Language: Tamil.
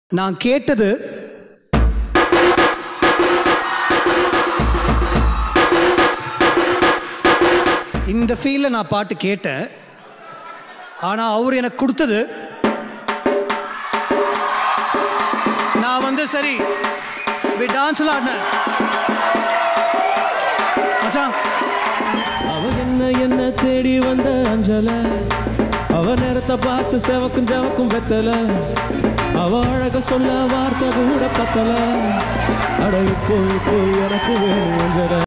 நான் கேட்டது இந்த ஃபீல்ல நான் பாட்டு கேட்டேன் ஆனா அவர் எனக்கு கொடுத்தது நான் வந்து சரி டான்ஸ்ல ஆடினேன் மச்சான் அவ என்ன என்ன தேடி வந்த அஞ்சல அவ நேரத்தை பார்த்து செவக்கும் செவக்கும் வெத்தல அவ அழக சொல்ல வார்த்தை கூட பத்தல அட இப்போ இப்போ எனக்கு வேணும் அஞ்சல